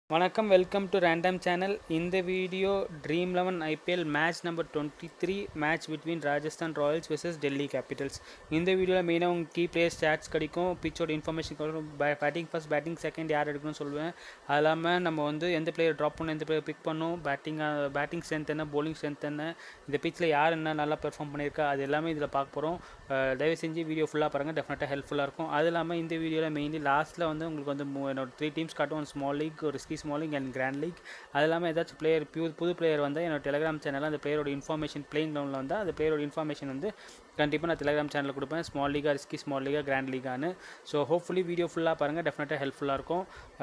வணக்கம் welcome to random channel இந்த video dream eleven IPL match number twenty three match between Rajasthan Royals vs Delhi Capitals இந்த வீடியோவில் மெயினாக உங்கள் கீ பிளேயர் ஸ்டாட்ஸ் கிடைக்கும் பிச்சோட இன்ஃபர்மேஷன் கிடைக்கும் பேட்டிங் ஃபர்ஸ்ட் பேட்டிங் செகண்ட் யார் எடுக்கணும்னு சொல்லுவேன் அது இல்லாமல் நம்ம வந்து எந்த பிளேயர் ட்ராப் பண்ணணும் எந்த பிளேயர் பிக் பண்ணணும் பேட்டிங் பேட்டிங் ஸ்ட்ரென்த் என்ன bowling ஸ்ட்ரென்த் என்ன இந்த பிச்சில் யார் என்ன நல்லா பெர்ஃபார்ம் பண்ணியிருக்கா அது எல்லாமே இதில் பார்க்க போகிறோம் தயவு செஞ்சு வீடியோ ஃபுல்லாக பாருங்கள் டெஃபினட்டாக ஹெல்ப்ஃபுல்லாக இருக்கும் அது இல்லாமல் இந்த வீடியோவில் மெயின்லி லாஸ்ட்டில் வந்து உங்களுக்கு வந்து மூ- என்னோட த்ரீ டீம்ஸ் காட்டும் ஒரு ஸ்மால் லீக் ஒரு risky small league and grand league அது இல்லாமல் ஏதாச்சும் பிளேயர் பியூ புது பிளேயர் வந்து என்னோட டெலிகிராம் சேனலில் அந்த பிளேயரோட இன்ஃபர்மேஷன் பிளேயிங் கிரவுண்டில் வந்து அந்த பிளேயரோட இன்ஃபர்மேஷன் வந்து கண்டிப்பாக நான் டெலிகிராம் சேனலில் கொடுப்பேன் ஸ்மால் லீகா ரிஸ்கி ஸ்மால் லீகா கிராண்ட் லீகான்னு ஸோ ஹோப்ஃபுல்லி வீடியோ ஃபுல்லாக பாருங்கள் டெஃபினட்டாக ஹெல்ப்ஃபுல்லாக இருக்கும்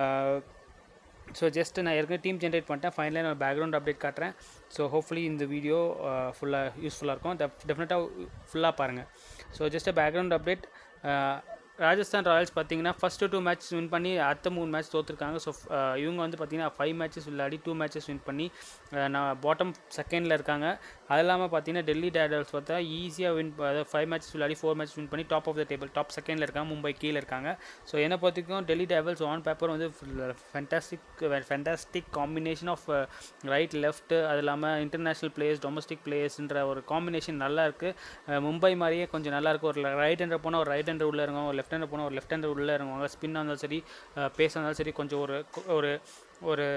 ஸோ ஜஸ்ட் நான் ஏற்கனவே டீம் ஜென்ரேட் பண்ணிட்டேன் ஃபைனலாக நான் பேக்ரவுண்ட் அப்டேட் காட்டுறேன் ஸோ ஹோப்ஃபுல்லி இந்த வீடியோ ஃபுல்லாக யூஸ்ஃபுல்லாக இருக்கும் டெஃபினட்டாக ஃபுல்லாக பாருங்கள் so just background update Rajasthan Royals பார்த்தீங்கன்னா ஃபஸ்ட்டு டூ மேட்ச் வின் பண்ணி அடுத்த மூணு மேட்ச் தோற்றுருக்காங்க ஸோ இவங்க வந்து பார்த்தீங்கன்னா ஃபைவ் மேட்சஸ் விளையாடி டூ மேட்சஸ் வின் பண்ணி அஹ், நான் பாட்டம் செகண்டில் இருக்காங்க அது இல்லாமல் பார்த்தீங்கன்னா டெல்லி டேடல்ஸ் பார்த்தா ஈஸியாக வின் அதாவது ஃபைவ் மேட்சஸ் விளையாடி ஃபோர் மேட்ச் வின் பண்ணி top of the table top செகண்டில் இருக்காங்க மும்பை கீழே இருக்காங்க ஸோ என்னை பொறுத்தவரைக்கும் டெல்லி டேவல்ஸ் ஆன் பேப்பர் வந்து fantastic fantastic combination of right left அது இல்லாமல் இன்டர்நேஷ்னல் பிளேயர்ஸ் டொமஸ்டிக் பிளேயர்ஸ்ன்ற ஒரு காம்பினேஷன் நல்லா இருக்குது மும்பை மாதிரியே கொஞ்சம் நல்லா இருக்கு ஒரு ரைட் ஹேண்டர் போனால் ஒரு ரைட் ஹேண்டர் உள்ளே இறங்குவாங்க ஒரு லெஃப்ட் ஹேண்டர் போனால் ஒரு லெஃப்ட் ஹேண்டர் உள்ளே இறங்குவாங்க ஸ்பின்னாக இருந்தாலும் சரி பேஸாக இருந்தாலும் சரி கொஞ்சம் ஒரு ஒரு ஒரு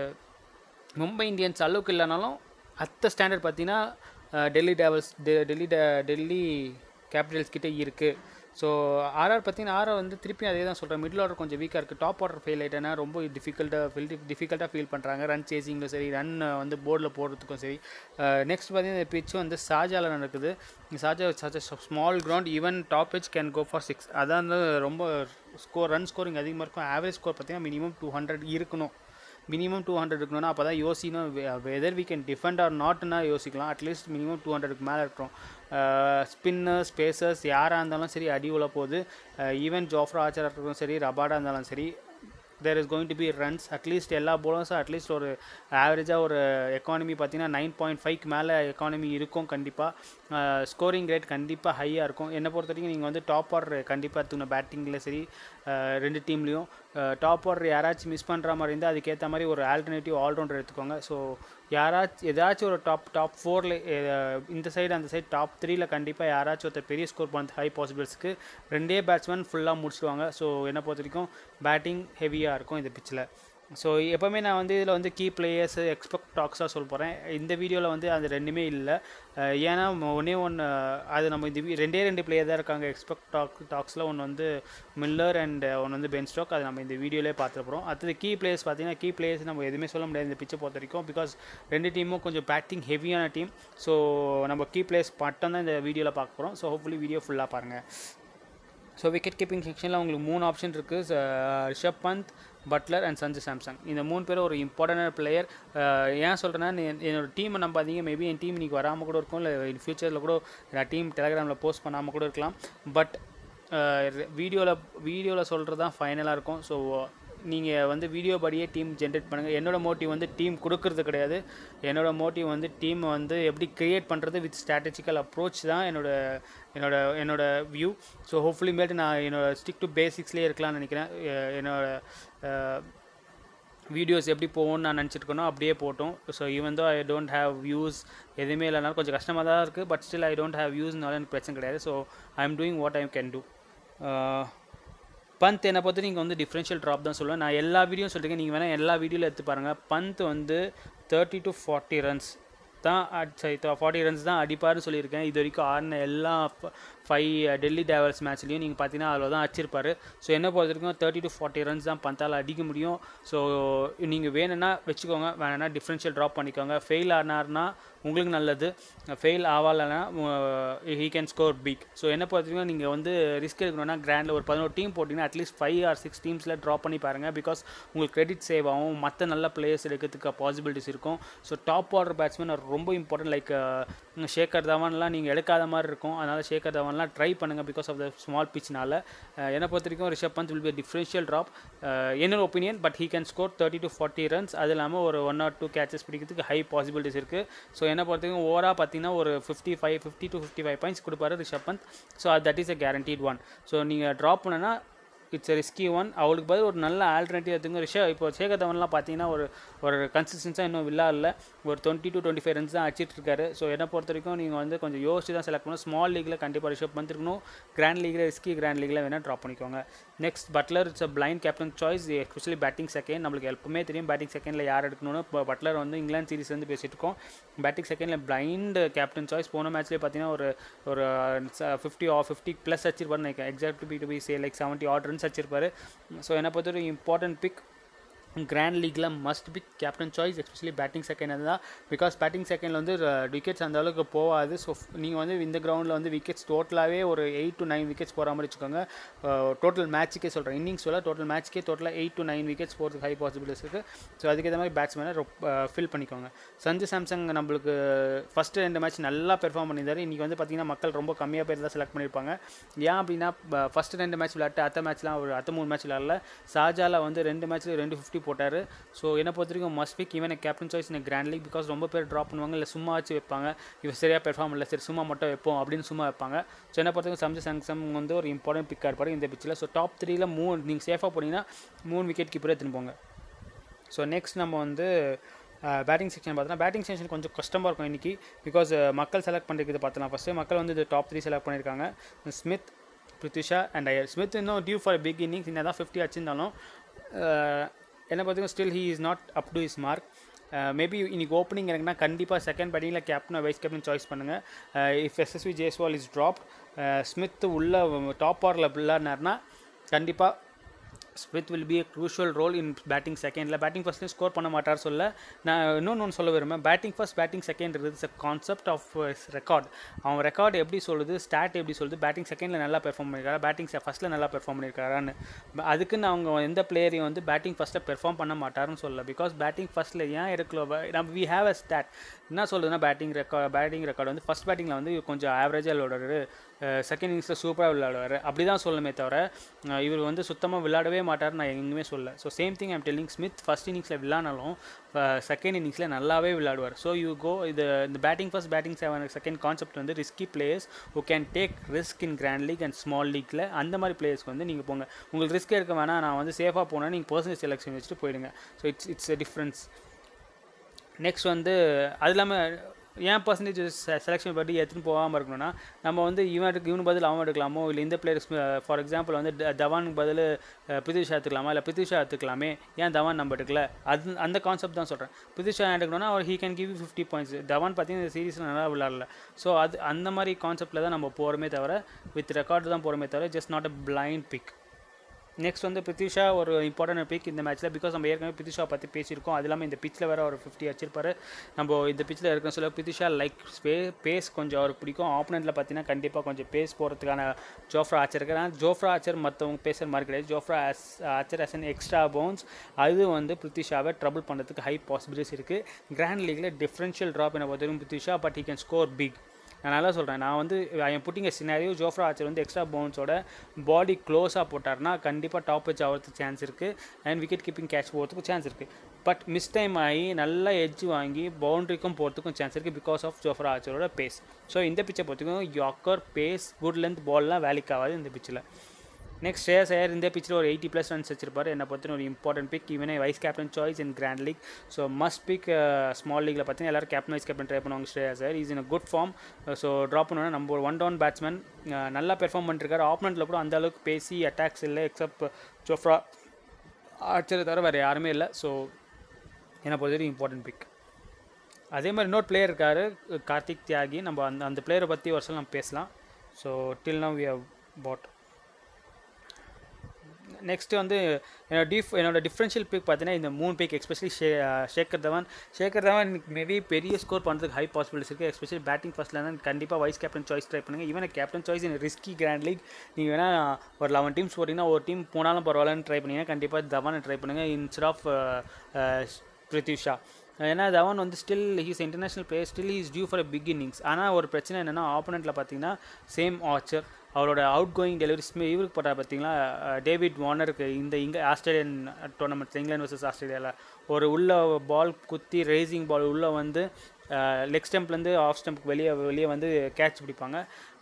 மும்பை இந்தியன்ஸ் அளவுக்கு இல்லைனாலும் அத்த ஸ்டாண்டர்ட் பார்த்தீங்கன்னா அஹ், டெல்லி டேவல்ஸ் டெ- டெல்லி டே- டெல்லி கேபிட்டல்ஸ் கிட்டே இருக்குது ஸோ ஆர்ஆர் பார்த்தீங்கன்னா ஆர்ஆர் வந்து திருப்பி அதே தான் சொல்கிறேன் மிடில் ஆர்டர் கொஞ்சம் வீக்காக இருக்குது டாப் ஆர்டர் ஃபெயில் ஆகிட்டேன்னா ரொம்ப டிஃபிகல்ட்டாக ஃபீல் டிஃபிகல்ட்டாக ஃபீல் பண்ணுறாங்க ரன் சேசிங்லும் சரி ரன் வந்து போர்டில் போடுறதுக்கும் சரி நெக்ஸ்ட் பார்த்தீங்கன்னா இந்த பிச் வந்து ஷாஜாவில் நடக்குது ஷாஜா such small ground even top pitch can go for six அதான் வந்து ரொம்ப ஸ்கோர் ரன் ஸ்கோரிங் அதிகமாக இருக்கும் ஆவரேஜ் ஸ்கோர் பார்த்தீங்கன்னா மினிமம் டூ ஹண்ட்ரட் இருக்கணும் மினிமம் டூ ஹண்ட்ரட் இருக்கணும்னா அப்போ தான் யோசிக்கணும் weather we can defend R நாட்னா யோசிக்கலாம் அட்லீஸ்ட் மினிமம் டூ ஹண்ட்ரடுக்கு மேலே இருக்கிறோம் ஸ்பின்னர் ஸ்பேசர்ஸ் யாராக இருந்தாலும் சரி அடி உள்ள போகுது ஈவன் ஜோஃப்ரா ஆச்சராக இருக்கட்டும் சரி ரபாடா இருந்தாலும் சரி there is going to be runs at least எல்லா போலர்ஸும் அட்லீஸ்ட் ஒரு ஆவரேஜாக ஒரு எக்கானமி பார்த்தீங்கன்னா நைன் பாயிண்ட் ஃபைவ்க்கு மேலே எக்கானமி இருக்கும் கண்டிப்பாக ஸ்கோரிங் ரேட் கண்டிப்பாக ஹையாக இருக்கும் என்னை பொறுத்த வரைக்கும் நீங்கள் வந்து டாப் ஆர்டர் கண்டிப்பாக எடுத்துக்கணும் பேட்டிங்கில் சரி அஹ், ரெண்டு டீம்லேயும் டாப் ஆர்டர் யாராச்சும் மிஸ் பண்ணுற மாதிரி இருந்தால் அதுக்கேற்ற மாதிரி ஒரு ஆல்டர்னேட்டிவ் ஆல்ரவுண்டர் எடுத்துக்கோங்க ஸோ யாராச்சும் ஏதாச்சும் ஒரு டாப் டாப் ஃபோரில் இந்த சைடு அந்த சைடு டாப் த்ரீல கண்டிப்பாக யாராச்சும் ஒருத்தர் பெரிய ஸ்கோர் பண்ண ஹை பாசிபிள்ஸ்க்கு ரெண்டே பேட்ஸ்மேன் ஃபுல்லாக முடிச்சிடுவாங்க ஸோ என்னை பொறுத்த வரைக்கும் பேட்டிங் ஹெவியாக இருக்கும் இந்த பிச்சில் ஸோ எப்போவுமே நான் வந்து இதில் வந்து கீ பிளேயர்ஸ் எக்ஸ்பெக்ட் டாக்ஸாக சொல்ல போகிறேன் இந்த வீடியோவில் வந்து அது ரெண்டுமே இல்லை அஹ் ஏன்னா ஒன்றே ஒன்று அது நம்ம இந்த வி- ரெண்டே ரெண்டு பிளேயர் தான் இருக்காங்க எக்ஸ்பெக்ட் டாக் டாக்ஸில் ஒன்று வந்து மில்லர் அண்ட் ஒன்று வந்து பென் ஸ்டாக் அது நம்ம இந்த வீடியோலே பார்த்துட்டு போகிறோம் அடுத்தது கீ பிளேயர்ஸ் பார்த்தீங்கன்னா கீ பிளேயர்ஸ் நம்ம எதுவுமே சொல்ல முடியாது இந்த பிச்சை பொறுத்த வரைக்கும் பிகாஸ் ரெண்டு டீமும் கொஞ்சம் பேட்டிங் ஹெவியான டீம் ஸோ நம்ம கீ பிளேயர்ஸ் மட்டும் தான் இந்த வீடியோவில் பார்க்க போகிறோம் ஸோ ஹோப்ஃபுல்லி வீடியோ ஃபுல்லாக பாருங்கள் ஸோ விக்கெட் கீப்பிங் செக்ஷனில் உங்களுக்கு மூணு ஆப்ஷன் இருக்குது Rishabh Pant Buttler and Sanju Samson இந்த மூணு பேரும் ஒரு இம்பார்ட்டன்ட் பிளேயர் ஏன் சொல்கிறேன்னா என்னோட டீமை நம்பாதீங்க மேபி என் டீம் இன்றைக்கி வராமல் கூட இருக்கும் இல்லை ஃப்யூச்சரில் கூட நான் டீம் டெலகிராமில் போஸ்ட் பண்ணாமல் கூட இருக்கலாம் பட் வீடியோவில் வீடியோவில் சொல்கிறது தான் ஃபைனலாக இருக்கும் ஸோ நீங்கள் வந்து வீடியோ படியே டீம் ஜென்ரேட் பண்ணுங்கள் என்னோட மோட்டிவ் வந்து டீம் கொடுக்கறது கிடையாது என்னோட மோட்டிவ் வந்து டீம் வந்து எப்படி க்ரியேட் பண்ணுறது வித் ஸ்ட்ராட்டஜிக்கல் அப்ரோச் தான் என்னோட என்னோட என்னோட வியூ ஸோ ஹோப்ஃபுல்லி மேட்டு நான் என்னோட ஸ்டிக் டு பேசிக்ஸ்லேயே இருக்கலாம்னு நினைக்கிறேன் எ- என்னோட அஹ், வீடியோஸ் எப்படி போகும்னு நான் நினச்சிருக்கனோ அப்படியே போட்டோம் so even though I don't have views எதுவுமே இல்லைனாலும் கொஞ்சம் கஷ்டமாக தான் இருக்குது but still I don't have வியூஸ்னால எனக்கு பிரச்சனை கிடையாது so I am doing what I can do Pant என்னை பொறுத்த நீங்கள் வந்து டிஃப்ரென்ஷியல் ட்ராப் தான் சொல்லுவேன் நான் எல்லா வீடியோ சொல்லியிருக்கேன் நீங்கள் வேணால் எல்லா வீடியோவில் எடுத்து பாருங்கள் பந்த் வந்து தேர்ட்டி டு ஃபார்ட்டி ரன்ஸ் தான் சரி ஃபார்ட்டி ரன்ஸ் தான் அடிப்பார்னு சொல்லியிருக்கேன் இது வரைக்கும் ஆடின எல்லா ஃபைவ் டெல்லி டேவல்ஸ் மேட்ச்லேயும் நீங்கள் பார்த்தீங்கன்னா அதில் தான் அடிச்சிருப்பாரு ஸோ என்ன பொறுத்த வரைக்கும் தேர்ட்டி டு ஃபார்ட்டி ரன்ஸ் தான் பந்தால் அடிக்க முடியும் ஸோ நீங்கள் வேணும்னா வச்சுக்கோங்க வேணும்னா டிஃப்ரென்ஷியல் ட்ராப் பண்ணிக்கோங்க ஃபெயில் ஆனார்னா உங்களுக்கு நல்லது ஃபெயில் ஆகலைன்னா he can score big so என்ன பொறுத்த வரைக்கும் நீங்கள் வந்து ரிஸ்க் எடுக்கணும்னா கிராண்டில் ஒரு பதினோரு டீம் போட்டிங்கன்னா அட்லீஸ்ட் ஃபைவ் ஆர் சிக்ஸ் டீம்ஸில் ட்ராப் பண்ணி பாருங்கள் பிகாஸ் உங்களுக்கு கிரெடிட் சேவ் ஆகும் மற்ற நல்ல பிளேயர்ஸ் எடுக்கிறதுக்கு பாசிபிலிட்டிஸ் இருக்கும் ஸோ டாப் ஆர்டர் பேட்ஸ்மேன் ரொம்ப இம்பார்ட்டன்ட் லைக் ஷேகர் தவான்லாம் நீங்கள் எடுக்காத மாதிரி இருக்கும் அதனால் ஷேகர் தவான்லாம் ட்ரை பண்ணுங்கள் பிகாஸ் ஆஃப் த ஸ்மால் பிச்னால என்னை பொறுத்த வரைக்கும் Rishabh Pant will be differential drop என்னோட opinion but he can score thirty to forty runs அது இல்லாமல் ஒரு ஒன் ஆர் டூ கேச்சஸ் பிடிக்கிறதுக்கு ஹை பாசிபிலிட்டிஸ் இருக்குது ஸோ என்னை பொறுத்த வரைக்கும் ஓவராக பார்த்தீங்கன்னா ஒரு fifty five fifty to fifty five points கொடுப்பாரு Rishabh Pant so that is a guaranteed one so நீங்கள் ட்ராப் பண்ணனா இட்ஸ் ரிஸ்கி ஒன் அவளுக்கு பதில் ஒரு நல்ல ஆல்டர்னேட்டிவ் எடுத்துங்க ரிஷா இப்போ சேகர் தவன்லாம் பார்த்தீங்கன்னா ஒரு ஒரு கன்சிஸ்டன்ஸாக இன்னும் வில்லா இல்லை ஒரு twenty to twenty five runs தான் அடிச்சிட்டு இருக்காரு ஸோ என்னை பொறுத்த வரைக்கும் நீங்கள் வந்து கொஞ்சம் யோசிச்சு தான் செலக்ட் பண்ணணும் ஸ்மால் லீக்கில் கண்டிப்பாக ரிஷப் பந்த் இருக்கணும் கிராண்ட் லீக்கில் ரிஸ்கி கிராண்ட் லீக்கில் வேணால் ட்ராப் பண்ணிக்கோங்க next Buttler it's a blind captain choice especially batting second நம்மளுக்கு எப்பவுமே தெரியும் பேட்டிங் செகண்டில் யார் எடுக்கணும்னு இப்போ பட்லர் வந்து இங்கிலாந்து சீரிஸ் வந்து பேசிட்டு இருக்கோம் பேட்டிங் செகண்டில் பிளைண்ட் கேப்டன் சாய்ஸ் போன மேட்ச்லேயே பார்த்தீங்கன்னா ஒரு ஒரு ஃபிஃப்டி ஆ ஃபிஃப்டி ப்ளஸ் அடிச்சிருப்பாரு நினைக்கிறேன் exact B to B say like seventy odd runs அடிச்சிருப்பாரு ஸோ என்னை பொறுத்த ஒரு இம்பார்ட்டன்ட் பிக் கிராண்ட் லீக்கில் must be captain choice especially batting second தான் பிகாஸ் பேட்டிங் செகண்டில் வந்து விக்கெட்ஸ் அந்த அளவுக்கு போகாது ஸோ நீங்கள் வந்து இந்த கிரவுண்டில் வந்து விக்கெட்ஸ் டோட்டலாகவே ஒரு எயிட் டு நைன் விக்கெட்ஸ் போகிற மாதிரி வச்சுக்கோங்க டோட்டல் மேட்ச்சுக்கே சொல்கிறேன் இன்னிங்ஸ் சொல்ல டோட்டல் மேட்ச்க்கே டோட்டலாக எயிட் டு நைன் விக்கெட்ஸ் போகிறதுக்கு ஹை பாசிபிலிட்டிஸ் இருக்குது ஸோ அதுக்கேற்ற மாதிரி பேட்ஸ்மேனை ஃபில் பண்ணிக்கோங்க சஞ்சு சாம்சங் நம்மளுக்கு ஃபஸ்ட்டு ரெண்டு மேட்ச் நல்லா பெர்ஃபார்ம் பண்ணியிருந்தாரு இன்றைக்கி வந்து பார்த்திங்கன்னா மக்கள் ரொம்ப கம்மியாக பேர் தான் செலக்ட் பண்ணியிருப்பாங்க ஏன் அப்படின்னா ஃபஸ்ட்டு ரெண்டு மேட்ச் விளையாட்டு அத்த மேட்ச்லாம் ஒரு அத்த மூணு மேட்ச் விளையாடல ஷாஜாவில் வந்து ரெண்டு மேட்ச்சில் ரெண்டு ஃபிஃப்டி போட்டார் ஸோ என்னை பொறுத்த வரைக்கும் must pick even captain choice இந்த கிராண்ட் லீக் பிகாஸ் ரொம்ப பேர் ட்ராப் பண்ணுவாங்க இல்லை சும்மா வச்சு வைப்பாங்க இவர் சரியாக பெர்ஃபார்ம் இல்லை சரி சும்மா மட்டும் வைப்போம் அப்படின்னு சும்மா வைப்பாங்க ஸோ என்னை பொறுத்த வரைக்கும் சம்ஜு சாம்சங் வந்து ஒரு இம்பார்ட்டன்ட் பிக்காக இருப்பார் இந்த பிச்சில் ஸோ டாப் த்ரீல மூணு நீங்கள் சேஃபாக போனீங்கன்னா மூணு விக்கெட் கீப்பரே எடுத்துன்னு போங்க ஸோ நெக்ஸ்ட் நம்ம வந்து பேட்டிங் செக்ஷன் பார்த்தோன்னா பேட்டிங் செக்ஷன் கொஞ்சம் கஷ்டமாக இருக்கும் இன்றைக்கி பிகாஸ் மக்கள் செலக்ட் பண்ணிருக்கிறது பார்த்தலாம் ஃபஸ்ட்டு மக்கள் வந்து இது டாப் த்ரீ செலக்ட் பண்ணியிருக்காங்க Smith Prithvi Shaw and Iyer Smith இன்னும் டியூ ஃபார் பிக் இன்னிங்ஸ் என்ன தான் ஃபிஃப்டி வச்சிருந்தாலும் என்னை பார்த்தீங்கன்னா still he is not up to his mark maybe இன்னைக்கு ஓப்பனிங் எனக்குன்னா கண்டிப்பாக செகண்ட் பேட்டிங்கில் கேப்டன் வைஸ் கேப்டன் சாய்ஸ் பண்ணுங்கள் இஃப் எஸ்எஸ்வி ஜேஸ்வால் இஸ் ட்ராப் ஸ்மித் உள்ள டாப் ஆரில் விளாட்னார்னா கண்டிப்பாக Smith will be a crucial role in batting செகண்டில் பேட்டிங் ஃபஸ்ட்லேயும் ஸ்கோர் பண்ண மாட்டார் சொல்ல நான் இன்னொன்று ஒன்று சொல்ல விரும்பேன் batting first batting second is a concept of record அவன் ரெக்கார்டு எப்படி சொல்லுது ஸ்டாட் எப்படி சொல்லுது பேட்டிங் செகண்டில் நல்லா பெர்ஃபார்ம் பண்ணியிருக்காரா பேட்டிங் ஃபஸ்ட்டில் நல்லா பெர்ஃபார்ம் பண்ணியிருக்காரான்னு அதுக்குன்னு அவங்க எந்த பிளேயரையும் வந்து பேட்டிங் ஃபஸ்ட்டில் பெர்ஃபார்ம் பண்ண மாட்டாருன்னு சொல்லல பிகாஸ் பேட்டிங் ஃபஸ்ட்டில் ஏன் எடுக்கல நம்ம வி ஹேவ் அ ஸ்டாட் என்ன சொல்லுதுன்னா பேட்டிங் ரெக்கார்ட் பேட்டிங் ரெக்கார்டு வந்து ஃபஸ்ட் பேட்டிங்கில் வந்து கொஞ்சம் ஆவரேஜாக விளையாடுறாரு செகண்ட் இன்னிங்ஸில் சூப்பராக விளையாடுவார் அப்படி தான் சொல்லணுமே தவிர இவர் வந்து சுத்தமாக விளையாடவே மாட்டார் நான் எங்கேயுமே சொல்ல so same thing I'm telling Smith first இன்னிங்ஸில் விளாட்னாலும் செகண்ட் இன்னிங்ஸில் நல்லாவே விளையாடுவார் ஸோ யூ கோ இது இந்த batting first batting seven second concept வந்து risky players who can take risk in grand league and small லீக்கில் அந்த மாதிரி பிளேயர்ஸ்க்கு வந்து நீங்கள் போங்க உங்களுக்கு ரிஸ்க் எடுக்க வேணாம் நான் வந்து சேஃபாக போனேன் நீங்கள் பர்சனல் செலெக்ஷன் வச்சுட்டு போயிடுங்க so it's it's a difference next வந்து அது இல்லாமல் ஏன் பர்சன்டேஜ் செலெக்ஷன் படி எடுத்துன்னு போகாமல் இருக்கணும்னா நம்ம வந்து இவன் எடுக்க இவனு பதில் அவன் எடுக்கலாமோ இல்லை இந்த பிளேயர்ஸ் ஃபார் எக்ஸாம்பிள் வந்து தவானுக்கு பதில் பிரித்திஷா எடுத்துக்கலாமா இல்லை பிரித்திஷா எடுத்துக்கலாமே ஏன் தவான் நம்ம எடுக்கல அது அந்த கான்செப்ட் தான் சொல்கிறேன் பிரித்திஷா எடுக்கணும்னா அவர் he can give fifty points Dhawan பார்த்தீங்கன்னா இந்த சீரீஸில் நல்லா விளாடல ஸோ அது அந்த மாதிரி கான்செப்ட்டில் தான் நம்ம போகிறோமே தவிர வித் ரெக்கார்டு தான் போகிறோமே தவிர just not a blind pick next வந்து பிரித்திஷா ஒரு இம்பார்ட்டன்ட் பிக் இந்த மேட்ச்சில் பிகாஸ் நம்ம ஏற்கனவே பிரித்திஷா பற்றி பேசியிருக்கோம் அது இல்லாமல் இந்த பிச்சில் வேறு ஒரு ஃபிஃப்டி வச்சிருப்பாரு நம்ம இந்த பிச்சில் இருக்கிற சொல்ல பிரித்திஷா லைக் பே பேஸ் கொஞ்சம் அவருக்கு பிடிக்கும் ஆப்போனண்ட்டில் பார்த்தீங்கன்னா கண்டிப்பாக கொஞ்சம் பேஸ் போகிறதுக்கான ஜோஃப்ரா ஆச்சர் இருக்கிறான் ஜோஃப்ரா ஆச்சர் மற்றவங்க பேசுகிற மாதிரி கிடையாது Jofra as Archer has an extra bounce அது வந்து பிரித்திஷாவை ட்ரபிள் பண்ணுறதுக்கு ஹை பாசிபிலிட்டிஸ் இருக்குது கிராண்ட் லீக்கில் டிஃப்ரென்ஷியல் ட்ராப் என்ன பொறுத்தவரைக்கும் Prithvi Shaw but he can score big நான் நல்லா சொல்கிறேன் நான் வந்து என் புட்டிங்க சினாரியோ ஜோஃப்ரா ஆச்சர் வந்து எக்ஸ்ட்ரா பவுன்ஸோட பாடி க்ளோஸாக போட்டார்னா கண்டிப்பாக டாப் வச்சு ஆகிறதுக்கு சான்ஸ் இருக்குது அண்ட் விக்கெட் கீப்பிங் கேட்ச் போகிறதுக்கும் சான்ஸ் இருக்குது பட் மிஸ் டைம் ஆகி நல்லா எட்ஜ் வாங்கி பவுண்ட்ரிக்கும் போகிறதுக்கும் சான்ஸ் இருக்குது பிகாஸ் ஆஃப் ஜோஃப்ரா ஆச்சரோட பேஸ் ஸோ இந்த பிச்சை பொறுத்துக்கும் யாக்கர் பேஸ் குட் லென்த் பால்லாம் வேலைக்கு ஆகாது இந்த பிச்சில் நெக்ஸ்ட் ஸ்ரேயஸ் ஐயர் இந்த பிச்சில் ஒரு எயிட்டி ப்ளஸ் ரன்ஸ் வச்சிருப்பார் என்னை பொறுத்த ஒரு இம்பார்ட்டன்ட் பிக் ஈவனே vice captain choice in grand league so must pick small லீக்கில் பார்த்தீங்கன்னா எல்லாரும் கேப்டன் வைஸ் கேப்டன் ட்ரை பண்ணுவாங்க Shreyas Iyer is in good form so drop பண்ணோன்னா நம்ம ஒரு ஒன் டவுன் பேட்ஸ்மேன் நல்லா பெர்ஃபார்ம் பண்ணிருக்காரு ஆப்பனண்ட்டில் கூட அந்த அளவுக்கு பேசி அட்டாக்ஸ் இல்லை எக்ஸப்ட் ஜோஃப்ரா ஆச்சரிய தவிர வேறு யாருமே இல்லை ஸோ என்னை பொறுத்தவரைக்கும் இம்பார்ட்டன்ட் பிக் அதே மாதிரி இன்னொரு பிளேயர் இருக்கார் கார்த்திக் தியாகி நம்ம அந்த அந்த பிளேயரை பற்றி வருஷம் நம்ம பேசலாம் so till now we have but next வந்து என்னோட டிஃப் என்னோட டிஃப்ரென்ஷியல் பிக் பார்த்தீங்கன்னா இந்த மூணு பிக் எஸ்பெஷலி ஷே ஷேகர் தவான் ஷேகர் தவான் மேபி பெரிய ஸ்கோர் பண்ணுறதுக்கு ஹை பாசிபிலிட்டிஸ் இருக்குது எஸ்பெஷலி பேட்டிங் ஃபஸ்ட்டில் இருந்தால் கண்டிப்பாக வைஸ் கேப்டன் சாய்ஸ் ட்ரை பண்ணுங்கள் even captain choice in risky grand league நீங்கள் வேணால் ஒரு லெவன் டீம்ஸ் போட்டிங்கன்னா ஒரு டீம் போனாலும் பரவாயில்லன்னு ட்ரை பண்ணிங்கன்னா கண்டிப்பாக தவானை ட்ரை பண்ணுங்கள் இன்ஸ்ட் ஆஃப் பிரித்திஷா ஏன்னா தவான் வந்து still he's international player still is due for a big innings ஆனால் ஒரு பிரச்சனை என்னென்னா ஆப்போனண்ட்டில் பார்த்தீங்கன்னா சேம் ஆச்சர் அவரோட அவுட் கோயிங் டெலிவரி இவருக்கு போட்டார் பார்த்தீங்களா டேவிட் வார்னருக்கு இந்த இங்கே ஆஸ்திரேலியன் டோர்னமெண்ட் இங்கிலாந்து வர்சஸ் ஆஸ்திரேலியாவில் ஒரு உள்ள பால் குத்தி ரேசிங் பால் உள்ளே வந்து லெக் ஸ்டெம்ப்லேருந்து ஆஃப் ஸ்டெம்ப்க்கு வெளியே வெளியே வந்து கேட்ச் பிடிப்பாங்க பட்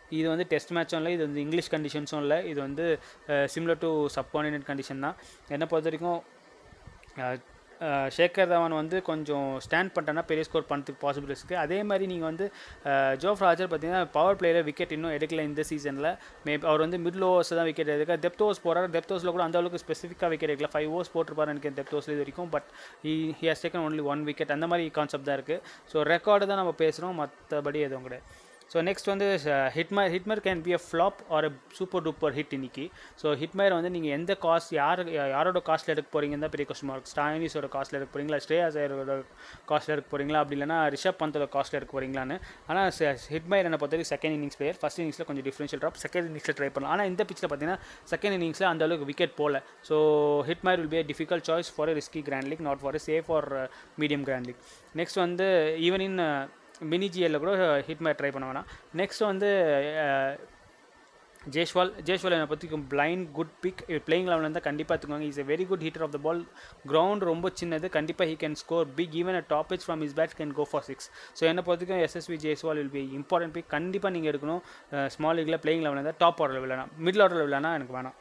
இது வந்து டெஸ்ட் மேட்சும் இல்லை இது வந்து இங்கிலீஷ் கண்டிஷன்ஸும் இல்லை இது வந்து சிம்லர் டு சப்கார்டினேட் கண்டிஷன் தான் என்னை பொறுத்த வரைக்கும் அஹ், அஹ், ஷேகர் தவான் வந்து கொஞ்சம் ஸ்டாண்ட் பண்ணிட்டேன்னா பெரிய ஸ்கோர் பண்ணுறதுக்கு பாசிபிள் இருக்குது அதே மாதிரி நீங்கள் வந்து அஹ், ஜோஃப் ராஜர் பார்த்தீங்கன்னா பவர் பிளேயர் விக்கெட் இன்னும் எடுக்கல இந்த சீசனில் மே அவர் வந்து மிடில் ஓவர்ஸ் தான் விக்கெட் எடுக்க டெப்த் ஓவர்ஸ் போகிறார் டெப்த் ஓவர்ஸில் கூட அந்த அளவுக்கு ஸ்பெசிஃபிக்காக விக்கெட் எடுக்கல ஃபைவ் ஓவர்ஸ் போட்டிருப்பாரு எனக்கு டெப்த் ஓவர்ஸில் இது வரைக்கும் but he he has taken only one wicket அந்த மாதிரி கான்செப்ட் தான் இருக்குது ஸோ ரெக்கார்டு தான் நம்ம பேசுகிறோம் மற்றபடி எதுவும் கிடையாது ஸோ நெக்ஸ்ட் வந்து Hetmyer Hetmyer can be a flop or a super duper hit இன்னைக்கு ஸோ ஹிட்மர் வந்து நீங்கள் எந்த காஸ்ட் யார் யாரோட காஸ்ட்டில் எடுக்க போகிறீங்கன்னு தான் பெரிய கொஸ்டின் மார்க் ஸ்டாயினிஸோட காஸ்ட்டில் எடுக்க போகிறீங்களா ஸ்ரேயாஸ் ஐயரோட காஸ்ட்டில் எடுக்க போகிறீங்களா அப்படி இல்லைனா ரிஷப் பந்தோட காஸ்ட்டில் எடுக்க போகிறீங்களான்னு ஆனால் ஹிட்மர் என்னை பொறுத்தவரைக்கும் செகண்ட் இன்னிங்ஸ் பிளேயர் ஃபஸ்ட் இன்னிங்ஸில் கொஞ்சம் டிஃப்ரென்ஷியல் ட்ராப் செகண்ட் இன்னிங்ஸில் ட்ரை பண்ணலாம் ஆனால் இந்த பிச்சில் பார்த்தீங்கன்னா செகண்ட் இன்னிங்ஸில் அந்த அளவுக்கு விக்கெட் போகல so Hetmyer will be a difficult choice for a risky grand league not for a safe or medium grand league next வந்து ஈவன் இன் மினி ஜிஎல்ல கூட ஹிட் மேட் ட்ரை பண்ண வேணாம் நெக்ஸ்ட் வந்து அஹ், ஜேஷ்வால் ஜேஷ்வால் என்னை பற்றிக்கும் பிளைண்ட் குட் பிக் பிளேயிங் லெவலில் இருந்தால் கண்டிப்பாக எடுத்துக்கோங்க is a very good hitter of the ball ground ரொம்ப சின்னது கண்டிப்பாக he can score big even a top edge from his bats can go for six so என்னை பொறுத்தவரைக்கும் Yashasvi Jaiswal will be important pick கண்டிப்பாக நீங்கள் எடுக்கணும் ஸ்மால் லீக்கில் பிளேயிங் லெவலில் இருந்தால் டாப் ஆர்டரில் விளையாடலாம் மிடில் ஆர்டரில் விளையாடனா எனக்கு வேணாம்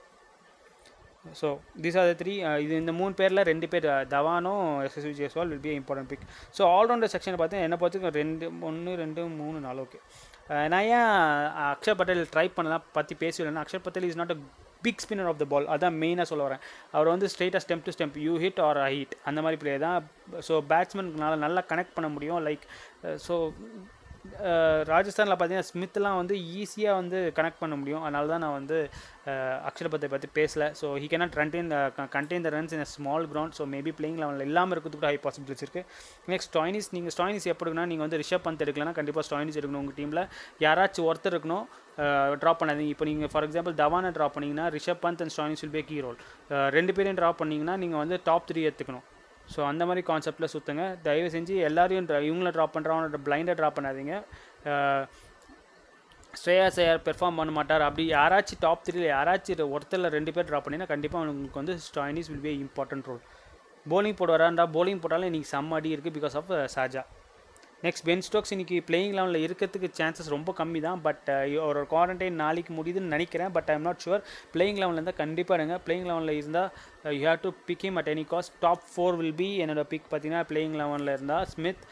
so these are the three இது இந்த மூணு பேரில் ரெண்டு பேர் அஹ், தவானும் Yashasvi Jaiswal will be important pick so all rounder section பார்த்தீங்கன்னா என்ன பார்த்து ரெண்டு ஒன்று ரெண்டு மூணு நாலு ஓகே நான் ஏன் அக்ஷர் பட்டேல் ட்ரை பண்ணலாம் பற்றி பேசலன்னா Axar Patel is not a big spinner of the ball அதான் மெயினாக சொல்ல வரேன் அவர் வந்து ஸ்ட்ரெயிட்டாக stump to stump you hit or I hit அந்த மாதிரி பிளேயர் தான் ஸோ பேட்ஸ்மேனுக்குனால நல்லா கனெக்ட் பண்ண முடியும் லைக் ஸோ ராஜஸ்தானில் பார்த்தீங்கன்னா ஸ்மித்லாம் வந்து ஈஸியாக வந்து கனெக்ட் பண்ண முடியும் அதனால தான் நான் வந்து அக்ஷர் பத்தை பற்றி பேசல so he cannot contain contain the runs in small ground so maybe playing லெவலில் இல்லாமல் இருக்கிறதுக்கு கூட ஹை பாசிபிலிட்டிஸ் இருக்குது நெக்ஸ்ட் ஸ்டாயினிஸ் நீங்கள் ஸ்டாயினிஸ் எப்படினா நீங்கள் வந்து ரிஷப் பந்த் எடுக்கலன்னா கண்டிப்பாக ஸ்டாயினிஸ் எடுக்கணும் உங்கள் டீமில் யாராச்சும் ஒருத்தர் இருக்கணும் ட்ராப் பண்ணாதீங்க இப்போ நீங்கள் ஃபார் எக்ஸாம்பிள் தவானை ட்ராப் பண்ணிங்கன்னா Rishabh Pant and Stoinis will play key role ரெண்டு பேரையும் ட்ராப் பண்ணிங்கன்னா நீங்கள் வந்து டாப் த்ரீ எடுத்துக்கணும் ஸோ அந்த மாதிரி கான்செப்டில் சுற்றுங்க தயவு செஞ்சு எல்லாரையும் dra- இவங்கள ட்ராப் பண்ணுறவனோட பிளைண்டாக ட்ராப் பண்ணாதீங்க அஹ், ஸ்ரேயாஸ் ஐயர் பெர்ஃபார்ம் பண்ண மாட்டார் அப்படி யாராச்சும் டாப் த்ரீல யாராச்சும் ஒருத்தரில் ரெண்டு பேர் ட்ராப் பண்ணினா கண்டிப்பாக உங்களுக்கு வந்து Stoinis will be important role bowling போட வராண்டா bowling போட்டாலும் இன்றைக்கி செம்ம அடி இருக்குது பிகாஸ் ஆஃப் சாஜா நெக்ஸ்ட் பென் ஸ்டோக்ஸ் இன்னைக்கு பிளேயிங் லெவலில் இருக்கிறதுக்கு சான்சஸ் ரொம்ப கம்மி தான் பட் ஒரு குவாரண்டைன் நாளைக்கு முடியுதுன்னு நினைக்கிறேன் but I am not sure playing லெவலில் இருந்தால் கண்டிப்பாக எடுங்க பிளேயிங் லெவலில் இருந்தால் you have to pick him at any cost top four will be என்னோட பிக் பார்த்தீங்கன்னா பிளேயிங் லெவலில் இருந்தால் Smith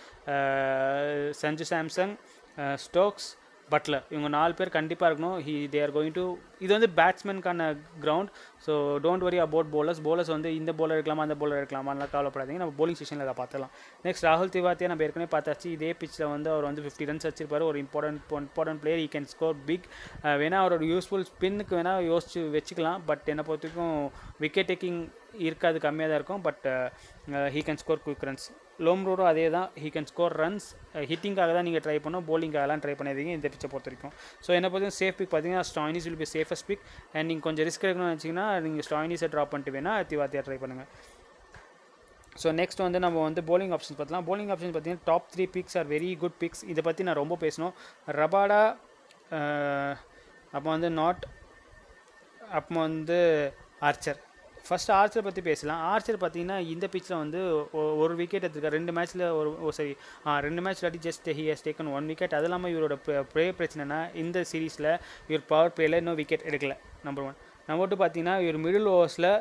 Sanju Samson Stokes Buttler இவங்க நாலு பேர் கண்டிப்பாக இருக்கணும் he they are going to இது வந்து பேட்ஸ்மேனுக்கான ground so don't worry about bowlers bowlers வந்து இந்த bowler எடுக்கலாமா அந்த bowler எடுக்கலாமா அதெல்லாம் கவலைப்படாதீங்க நம்ம bowling செஷனில் அதை பார்த்துலாம் நெக்ஸ்ட் ராகுல் திவாத்தியா நம்ம ஏற்கனவே பார்த்தாச்சு இதே பிச்சில் வந்து அவர் வந்து ஃபிஃப்டி ரன்ஸ் வச்சிருப்பாரு ஒரு important important player he can score big வேணால் அவரோட யூஸ்ஃபுல் ஸ்பின்னுக்கு வேணால் யோசிச்சு வச்சுக்கலாம் பட் என்னை பொறுத்த வரைக்கும் விக்கெட் டேக்கிங் இருக்காது கம்மியாக தான் இருக்கும் but he can score quick runs லோம்ரோடும் அதே தான் ஹீ கேன் ஸ்கோர் ரன்ஸ் ஹிட்டிங்காக தான் நீங்கள் ட்ரை பண்ணணும் bowlingகாகலாம் ட்ரை பண்ணாதீங்க இந்த பிச்சை பொறுத்த வரைக்கும் ஸோ என்ன பொறுத்த சேஃப் பிக் பார்த்தீங்கன்னா Stoinis will be safest pick and நீங்கள் கொஞ்சம் ரிஸ்க் எடுக்கணும்னு நினச்சிங்கன்னா நீங்கள் ஸ்டாயினிஸை ட்ராப் பண்ணிட்டு வேணால் திவாத்தியா ட்ரை பண்ணுங்கள் ஸோ நெக்ஸ்ட் வந்து நம்ம வந்து bowling ஆப்ஷன்ஸ் பார்த்தலாம் bowling ஆப்ஷன்ஸ் பார்த்தீங்கன்னா top three picks are very good picks இதை பற்றி நான் ரொம்ப பேசணும் ரபாடா அப்போ வந்து நாட் அப்போ வந்து ஆர்ச்சர் ஃபர்ஸ்ட் ஆர்ச்சர் பற்றி பேசலாம் ஆர்ச்சர் பார்த்தீங்கன்னா இந்த பிச்சில் வந்து ஒ- ஒரு விக்கெட் எடுத்திருக்காரு ரெண்டு மேட்ச்சில் ஒரு ஓ சரி ஆ ரெண்டு மேட்ச் இல்லாட்டி just he has taken one wicket அது இல்லாமல் இவரோட ப்ளே பிரச்சனைனா இந்த சீரீஸில் இவர் பவர் பிளேயில் இன்னும் விக்கெட் எடுக்கல நம்பர் ஒன் நம்பர் டூ பார்த்தீங்கன்னா இவர் மிடில் ஓவர்ஸில்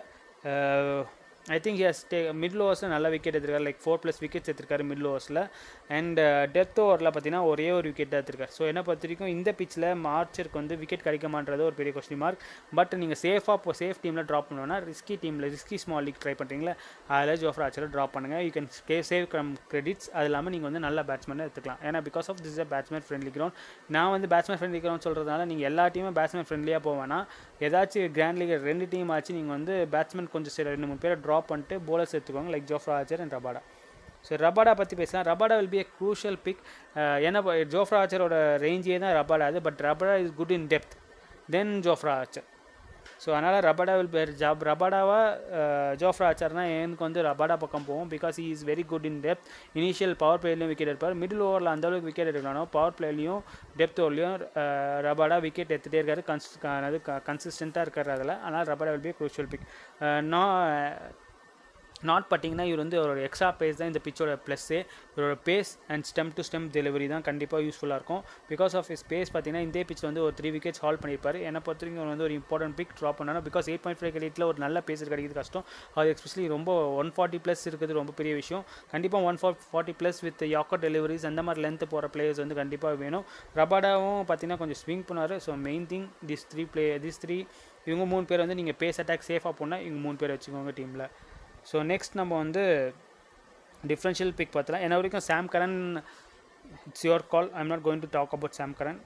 I think has day middle ஓவர்ஸில் நல்ல விக்கெட் எடுத்திருக்காரு லைக் ஃபோர் ப்ளஸ் விக்கெட்ஸ் எடுத்திருக்காரு மிடில் ஓவர்ஸில் அண்ட் டெத் ஓவரில் பார்த்தீங்கன்னா ஒரே ஒரு விக்கெட் தான் எடுத்திருக்காரு ஸோ என்ன பொறுத்த வரைக்கும் இந்த பிச்சில் மார்ச்சருக்கு வந்து விக்கெட் கிடைக்குமான்றது ஒரு பெரிய கொஸ்டின் மார்க் பட் நீங்கள் சேஃபாக இப்போ சேஃப் டீமில் ட்ராப் பண்ணணும்னா ரிஸ்கி டீமில் ரிஸ்கி ஸ்மால் லீக் ட்ரை பண்ணுறீங்களா அதில் ஜோஃப்ரா ஆச்சரை ட்ராப் பண்ணுங்கள் யூ கேன் கே சேவ் கம் கிரெடிட்ஸ் அது இல்லாமல் நீங்கள் வந்து நல்ல பேட்ஸ்மேனை எடுத்துக்கலாம் ஏன்னா because of this a batsman friendly ground நான் வந்து பேட்ஸ்மேன் ஃப்ரெண்ட்லி கிரவுண்ட் சொல்கிறதுனால நீங்கள் எல்லா டீமும் பேட்ஸ்மேன் ஃப்ரெண்ட்லியாக போவேன்னா ஏதாச்சும் கிராண்ட் லீக் ரெண்டு டீம் ஆச்சு நீங்கள் வந்து பேட்ஸ்மேன் கொஞ்சம் சில ரெண்டு மூணு பேரை ட்ராப் பண்ணிட்டு bowlers எடுத்துக்கோங்க like Jofra Archer and Rabada so Rabada பற்றி பேசலாம் Rabada will be a crucial pick ஏன்னா இப்போ ஜோஃப்ரா ஆச்சரோட ரேஞ்சே தான் ரபாடா அது but Rabada is good in depth then Jofra Archer so அதனால் ரபாடா வில் பேர் ஜாப் ரபாடாவா ஜோஃப்ரா ஆச்சார்னா எனக்கு வந்து ரபாடா பக்கம் போவோம் because he is very good in depth initial power பிளேலையும் விக்கெட் எடுப்பார் மிடில் ஓவரில் அந்த அளவுக்கு விக்கெட் எடுக்கணும் பவர் பிளேலையும் டெப்த் ஓவர்லையும் ரபாடா விக்கெட் எடுத்துகிட்டே இருக்காரு கன்ஸ் அதாவது கன்சிஸ்டண்ட்டாக இருக்கார் அதில் அதனால் Rabada will be crucial pick நான் நாட் பார்த்தீங்கன்னா இவர் வந்து ஒரு எக்ஸ்ட்ரா பேஸ் தான் இந்த பிச்சோட ப்ளஸ்ஸு இவரோட pace and stump to stump delivery தான் கண்டிப்பாக யூஸ்ஃபுல்லாக இருக்கும் பிகாஸ் ஆஃப் இஸ் பேஸ் பார்த்தீங்கன்னா இந்த பிச்சில் வந்து ஒரு த்ரீ விக்கெட்ஸ் ஹால் பண்ணியிருப்பார் என்னை பொறுத்த வரைக்கும் இவர் வந்து ஒரு இம்பார்ட்டன்ட் பிக் ட்ராப் பண்ணணும் பிகாஸ் எயிட் பாயிண்ட் ஃபைவ் கிரெடிட்டில் ஒரு நல்ல பேஸ் கிடைக்கிறது கஷ்டம் அது எஸ்பெஷலி ரொம்ப ஒன் ஃபார்ட்டி ப்ளஸ் இருக்கிறது ரொம்ப பெரிய விஷயம் கண்டிப்பாக one for forty plus with yorker deliveries அந்த மாதிரி லென்த் போகிற பிளேயர்ஸ் வந்து கண்டிப்பாக வேணும் ரபாடாவும் பார்த்தீங்கன்னா கொஞ்சம் ஸ்விங் பண்ணார் so main thing this three play this three இவங்க மூணு பேர் வந்து நீங்கள் பேஸ் அட்டாக் சேஃபாக போனால் இவங்க மூணு பேர் வச்சுக்கோங்க டீமில் ஸோ நெக்ஸ்ட் நம்ம வந்து டிஃப்ரென்ஷியல் பிக் பார்த்தலாம் என்ன வரைக்கும் Sam Curran it's your call I'm not going to talk about Sam Curran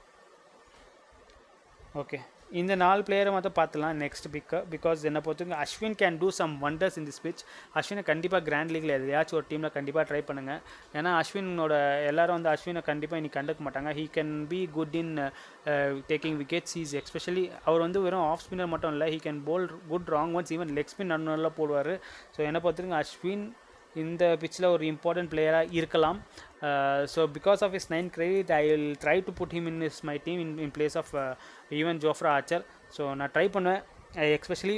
okay இந்த நாலு பிளேயரை மட்டும் பார்த்துலாம் நெக்ஸ்ட் பிக்கு பிகாஸ் என்னை பொறுத்தவரைக்கும் Ashwin can do some wonders in this pitch அஸ்வினை கண்டிப்பாக கிராண்ட் லீக்ல எதையாச்சும் ஒரு டீமில் கண்டிப்பாக ட்ரை பண்ணுங்கள் ஏன்னா அஸ்வினோட எல்லாரும் வந்து அஸ்வினை கண்டிப்பாக இன்னைக்கு கண்டுக்க மாட்டாங்க he can be good in taking wickets is especially அவர் வந்து வெறும் ஆஃப் ஸ்பின்னர் மட்டும் இல்லை he can bowl good wrong ones even leg spin நல்லா போடுவார் ஸோ என்னை பொறுத்தவரைக்கும் அஸ்வின் இந்த பிச்சில் ஒரு இம்பார்ட்டன்ட் பிளேயராக இருக்கலாம் so because of is nine credit I will try to put him in is my team in in place of even Jofra Archer so நான் ட்ரை பண்ணுவேன் எக்ஸ்பெஷலி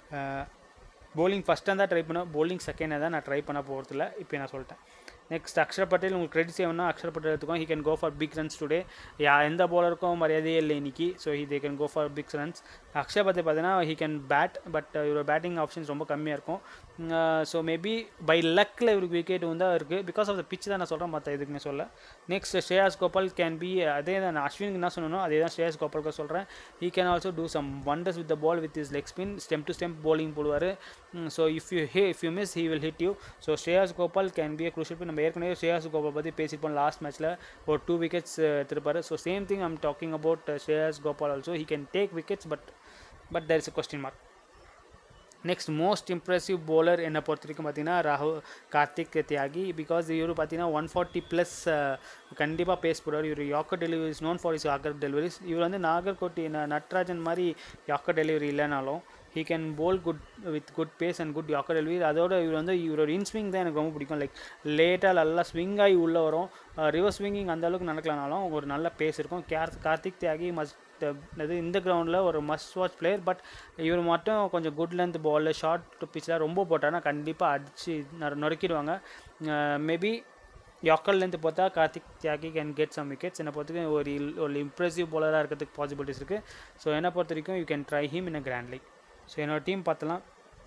போலிங் ஃபஸ்ட்டாக தான் ட்ரை பண்ணுவேன் போலிங் செகண்டாக தான் நான் ட்ரை பண்ண போகிறதில்ல இப்போ நான் சொல்லிட்டேன் நெக்ஸ்ட் அக்ஷர் பட்டேல் உங்களுக்கு கிரெடிட்ஸ் வேணும்னா அக்ஷர் பட்டேல் எடுத்துக்கோ he can go for big runs today யா எந்த பாலருக்கும் மரியாதையே இல்லை இன்னைக்கு so he they can go for big runs Axar Patel பார்த்தீங்கன்னா ஹி கேன் பேட் பட் இவரோட பேட்டிங் ஆப்ஷன்ஸ் ரொம்ப கம்மியாக இருக்கும் ஸோ மேபி பை லக்கில் இவருக்கு விக்கெட் வந்து இருக்குது பிகாஸ் ஆஃப் த பிச் தான் நான் சொல்கிறேன் மற்ற எதுக்குமே சொல்ல next Shreyas Gopal can be அதே தான் நான் அஸ்வினுக்கு என்ன சொல்லணும் அதே தான் ஸ்ரேயாஸ் கோபாலுக்கு சொல்கிறேன் he can also do some wonders with the ball with is leg spin stump to stump bowling போடுவார் so if you hey if you miss he will hit you so Shreyas Gopal can be a crucial நம்ம ஏற்கனவே ஸ்ரேயாஸ் கோபால் பற்றி பேசிப்போம் last மேட்ச்சில் ஒரு two wickets எடுத்திருப்பாரு so same thing I'm talking about Shreyas Gopal also he can take wickets but but there is a question mark next most impressive bowler என்னை பொறுத்த வரைக்கும் பார்த்தீங்கன்னா ராகுல் கார்த்திக் தியாகி பிகாஸ் இவர் பார்த்தீங்கன்னா ஒன் ஃபார்ட்டி ப்ளஸ் கண்டிப்பாக பேஸ் போடுவார் இவர் yorker deliveries known for is yorker deliveries இவர் வந்து நாகர்கோட்டி ந- நட்ராஜன் மாதிரி யாக்கர் டெலிவரி இல்லைனாலும் he can bowl good with good pace and good yorker delivery அதோட இவர் வந்து இவரோட இன் ஸ்விங் தான் எனக்கு ரொம்ப பிடிக்கும் லைக் லேட்டாக நல்லா ஸ்விங் ஆகி உள்ளே வரும் ரிவர்ஸ் ஸ்விங்கிங் அந்த அளவுக்கு நடக்கலனாலும் ஒரு நல்ல பேஸ் இருக்கும் கேர் கார்த்திக் தியாகி மஸ்ட் இது இந்த கிரவுண்டில் ஒரு மஸ்ட் வாட்ச் பிளேயர் பட் இவர் மட்டும் கொஞ்சம் குட் லென்த் பால் ஷார்ட் பிச்சில் ரொம்ப போட்டானா கண்டிப்பாக அடித்து நொறுக்கிடுவாங்க மேபி யாக்கர் லென்த் பார்த்தா கார்த்திக் தியாகி கேன் கெட் சம் விக்கெட்ஸ் என்னை பொறுத்த வரைக்கும் ஒரு இல்- ஒரு இம்ப்ரெசிவ் bowler-ஆ இருக்கிறதுக்கு பாசிபிலிட்டிஸ் இருக்குது ஸோ என்னை பொறுத்த வரைக்கும் you can try him in a grand league so என்னோட டீம் பார்த்தலாம்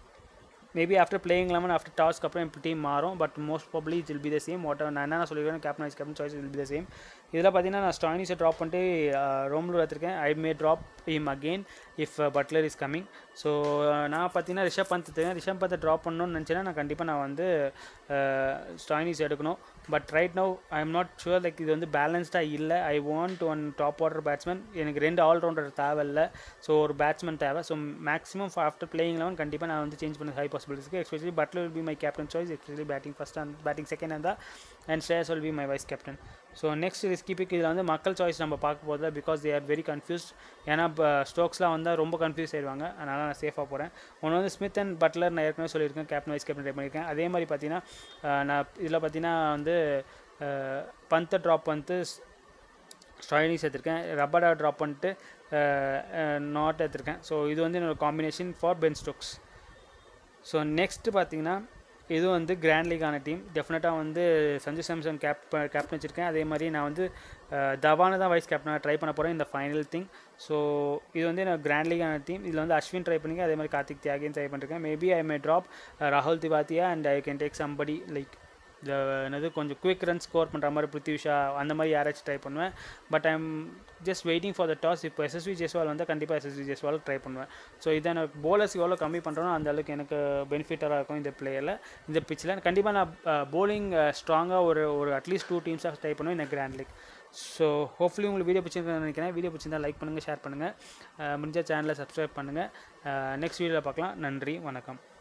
maybe after playing eleven after டாஸ்க்கு அப்புறம் இப்போ டீம் மாறும் but most probably it will be the same what நான் என்ன சொல்லியிருக்கேன் captain vice captain choice will be the same இதில் பார்த்தீங்கன்னா நான் ஸ்டாயினிஸை ட்ராப் பண்ணிட்டு ரோம்லூர் எடுத்திருக்கேன் I may drop him again if Buttler is coming so நான் பார்த்தீங்கன்னா ரிஷப் பந்த் தெரியும் ரிஷப் பந்தை ட்ராப் பண்ணணும்னு நினச்சேன்னா நான் கண்டிப்பாக நான் வந்து ஸ்டாயினிஸ் எடுக்கணும் but right now I am not sure like இது வந்து பேலன்ஸ்டாக இல்லை I want one top order batsman எனக்கு ரெண்டு ஆல்ரவுண்டர் தேவையில்ல ஸோ ஒரு பேட்ஸ்மேன் தேவை so maximum after playing eleven கண்டிப்பாக நான் வந்து சேஞ்ச் பண்ண ஹை பாசிபிலிட்டிஸ்க்கு especially Buttler will be my captain choice especially batting first and batting second இருந்தால் and Shreyas will be my vice captain so next risky pick இதில் வந்து மக்கள் சாய்ஸ் நம்ம பார்க்க போதில் because they are very confused ஏன்னா ஸ்டோக்ஸ்லாம் வந்தால் ரொம்ப கன்ஃபியூஸ் ஆயிடுவாங்க அதனால் நான் சேஃபாக போகிறேன் ஒன்று வந்து ஸ்மித் அண்ட் பட்லர் நான் ஏற்கனவே சொல்லியிருக்கேன் கேப்டன் வைஸ் கேப்டன் ட்ரை பண்ணியிருக்கேன் அதே மாதிரி பார்த்தீங்கன்னா அஹ், நான் இதில் பார்த்தீங்கன்னா வந்து அஹ், பந்தை ட்ராப் பண்ணிட்டு ஸ்டாயினிஸ் எடுத்திருக்கேன் ரப்படா ட்ராப் பண்ணிட்டு நாட் எடுத்திருக்கேன் ஸோ இது வந்து என்னோட combination for Ben Stokes so next பார்த்தீங்கன்னா இது வந்து கிராண்ட் லீக்கான டீம் டெஃபினட்டாக வந்து சஞ்சு சாம்சன் கேப் கேப்டன் வச்சுருக்கேன் அதே மாதிரி நான் வந்து அஹ், தவானை தான் வைஸ் கேப்டனாக ட்ரை பண்ண போகிறேன் இந்த ஃபைனல் திங் ஸோ இது வந்து நான் கிராண்ட் லீக்கான டீம் இதில் வந்து அஸ்வின் ட்ரை பண்ணிங்க அதே மாதிரி கார்த்திக் தியாகியும் ட்ரை பண்ணிருக்கேன் மேபி ஐ மே ட்ராப் ராகுல் Tewatia and I can take somebody like இந்த என்னது கொஞ்சம் குவிக் ரன் ஸ்கோர் பண்ணுற மாதிரி பிருத்திவிஷா அந்த மாதிரி யாராச்சும் ட்ரை பண்ணுவேன் but I am just waiting for the toss இப்போ எஸ்எஸ்வி ஜெஸ்வால் வந்தால் கண்டிப்பாக எஸ்எஸ்வி ஜெஸ்வால் ட்ரை பண்ணுவேன் ஸோ இதை நான் போலர்ஸ் எவ்வளோ கம்மி பண்ணுறனோ அந்த அளவுக்கு எனக்கு பெனிஃபிட்டராக இருக்கும் இந்த பிளேயரில் இந்த பிச்சில் கண்டிப்பாக நான் போலிங் ஸ்ட்ராங்காக ஒரு ஒரு அட்லீஸ்ட் டூ டீம்ஸாக ட்ரை பண்ணுவேன் இந்த கிராண்ட் லீக் ஸோ ஹோப்ஃபுல்லி உங்களுக்கு வீடியோ பிடிச்சிருக்கேன் நினைக்கிறேன் வீடியோ பிடிச்சிருந்தா லைக் பண்ணுங்கள் ஷேர் பண்ணுங்கள் முடிஞ்ச சேனலை சப்ஸ்கிரைப் பண்ணுங்கள் நெக்ஸ்ட் வீடியோவில் பார்க்கலாம் நன்றி வணக்கம்